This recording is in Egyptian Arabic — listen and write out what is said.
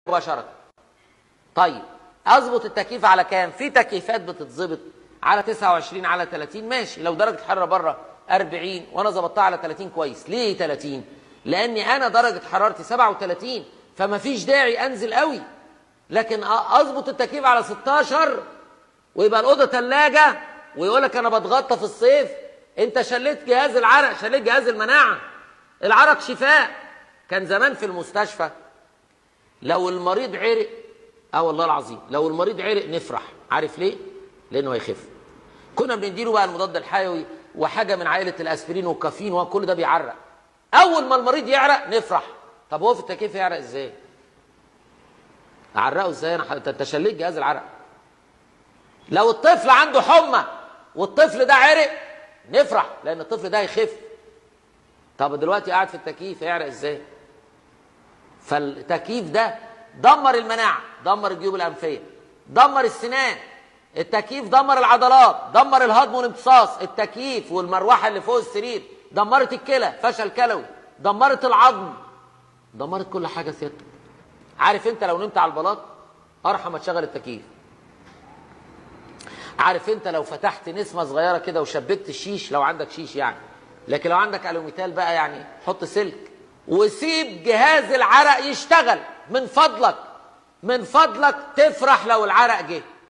مباشره طيب اظبط التكييف على كام في تكييفات بتتظبط على 29 على 30 ماشي لو درجه حراره بره 40 وانا ظبطتها على 30 كويس ليه 30 لاني انا درجه حرارتي 37 فما فيش داعي انزل قوي لكن اظبط التكييف على 16 ويبقى الاوضه ثلاجه ويقول لك انا بتغطى في الصيف انت شليت جهاز العرق شليت جهاز المناعه العرق شفاء كان زمان في المستشفى لو المريض عرق اه والله العظيم لو المريض عرق نفرح عارف ليه لانه هيخف كنا بنديله بقى المضاد الحيوي وحاجه من عائله الاسبرين والكافيين وكل ده بيعرق اول ما المريض يعرق نفرح طب هو في التكييف يعرق ازاي اعرقه ازاي انا انت شليت جهاز العرق لو الطفل عنده حمى والطفل ده عرق نفرح لان الطفل ده هيخف طب دلوقتي قاعد في التكييف هيعرق ازاي فالتكييف ده دمر المناعه دمر الجيوب الانفيه دمر السنان التكييف دمر العضلات دمر الهضم والامتصاص التكييف والمروحه اللي فوق السرير دمرت الكلى فشل كلوي دمرت العظم دمرت كل حاجه سيادتك عارف انت لو نمت على البلاط ارحم ما تشغل التكييف عارف انت لو فتحت نسمه صغيره كده وشبكت الشيش لو عندك شيش يعني لكن لو عندك الوميتال بقى يعني حط سلك وسيب جهاز العرق يشتغل من فضلك من فضلك تفرح لو العرق جه